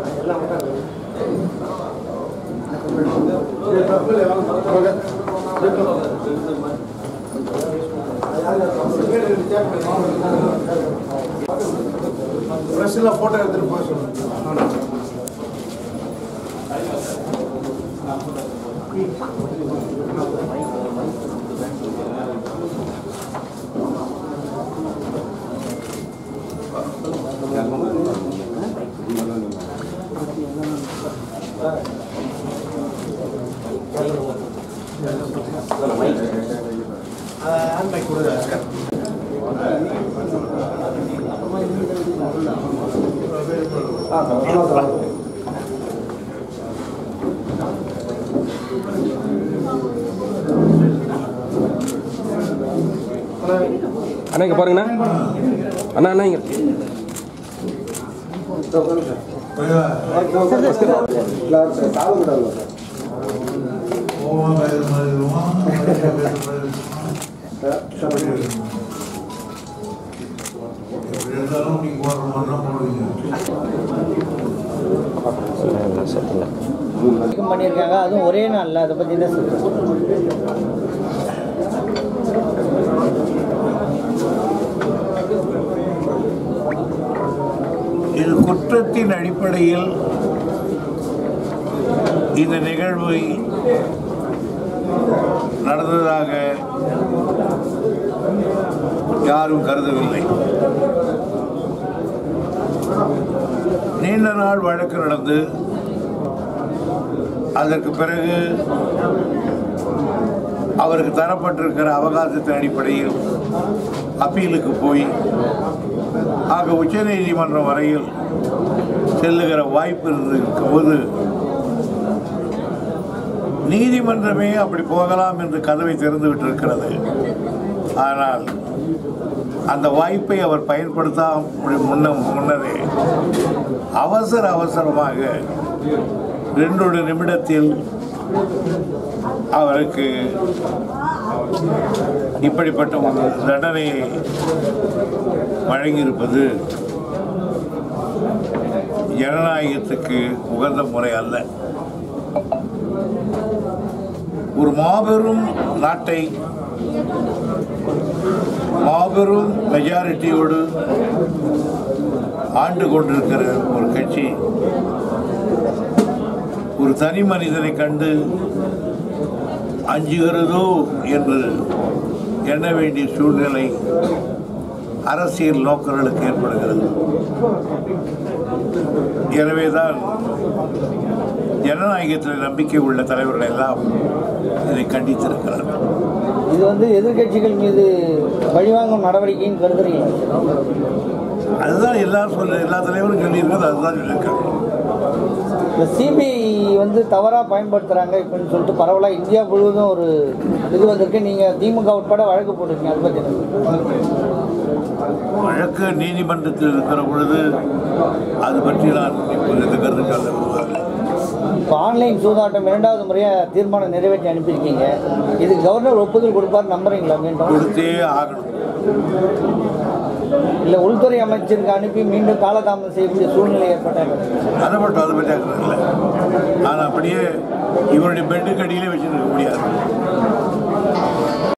ஃப்ரெஷ்ஷில் photo எடுத்துகிட்டு போக சொல்லுங்கள் ஹேண்ட் பேக் கொடுங்க அண்ணா இங்கே பாருங்கண்ணா அண்ணா அண்ணா இங்கே வரைக்கும் பண்ணியிருக்காங்க அதுவும் ஒரே நாளில் அதை பற்றி என்ன சொல்லுங்கள் இது குற்றத்தின் அடிப்படையில் இந்த நிகழ்வை நடந்ததாக யாரும் கருதவில்லை நீண்ட நாள் வழக்கு நடந்து அதற்கு பிறகு அவருக்கு தரப்பட்டிருக்கிற அவகாசத்தின் அடிப்படையில் அப்பீலுக்கு போய் ஆக உச்சநீதிமன்றம் வரையில் செல்லுகிற வாய்ப்பு இருந்திருக்கும் போது நீதிமன்றமே அப்படி போகலாம் என்று கதவை திறந்து விட்டிருக்கிறது ஆனால் அந்த வாய்ப்பை அவர் பயன்படுத்த முன்ன முன்னரே அவசர அவசரமாக ரெண்டொரு நிமிடத்தில் அவருக்கு இப்படிப்பட்ட ஒரு தண்டனையை வழங்கியிருப்பது ஜனநாயகத்துக்கு உகந்த முறை அல்ல ஒரு மாபெரும் நாட்டை மாபெரும் மெஜாரிட்டியோடு ஆண்டு கொண்டிருக்கிற ஒரு கட்சி ஒரு தனி மனிதனை கண்டு அஞ்சுகிறதோ என்று எண்ண வேண்டிய சூழ்நிலை அரசியல் நோக்கர்களுக்கு ஏற்படுகிறது எனவேதான் ஜனநாயகத்தில் நம்பிக்கை உள்ள தலைவர்கள் எல்லாம் இதை கண்டித்திருக்கிறார்கள் இது வந்து எதிர்க்கட்சிகள் மீது பழிவாங்கும் நடவடிக்கைன்னு கருதுறீங்களா அதுதான் எல்லாரும் சொல்ல எல்லா தலைவரும் சொல்லியிருக்கிறது அதுதான் சொல்லியிருக்காங்க இந்த சிபிஐ வந்து தவறாக பயன்படுத்துகிறாங்க இப்படின்னு சொல்லிட்டு பரவலாக இந்தியா முழுவதும் ஒரு இது வந்திருக்கு நீங்கள் திமுக உட்பட வழக்கு போட்டிருக்கீங்க அதை பற்றி என்ன சொல்றீங்க? வழக்கு நீதிமன்றத்தில் இருக்கிற பொழுது அது பற்றி நான் இப்போது இந்த கருத்து சொல்ல விரும்புகிறேன். இப்போ ஆன்லைன் சூதாட்டம் இரண்டாவது முறையாக தீர்மானம் நிறைவேற்றி அனுப்பியிருக்கீங்க இது கவர்னர் ஒப்புதல் கொடுப்பார் நம்புறீங்களா மீண்டும் கொடுத்தே ஆகணும் இல்லை உள்துறை அமைச்சருக்கு அனுப்பி மீண்டும் காலதாமதம் செய்யக்கூடிய சூழ்நிலை ஏற்பட்டாங்க அதை மட்டும் அதை பற்றி இல்லை நான் அப்படியே இவருடைய பெட்டுக்கு அடியிலே வச்சுருக்க முடியாது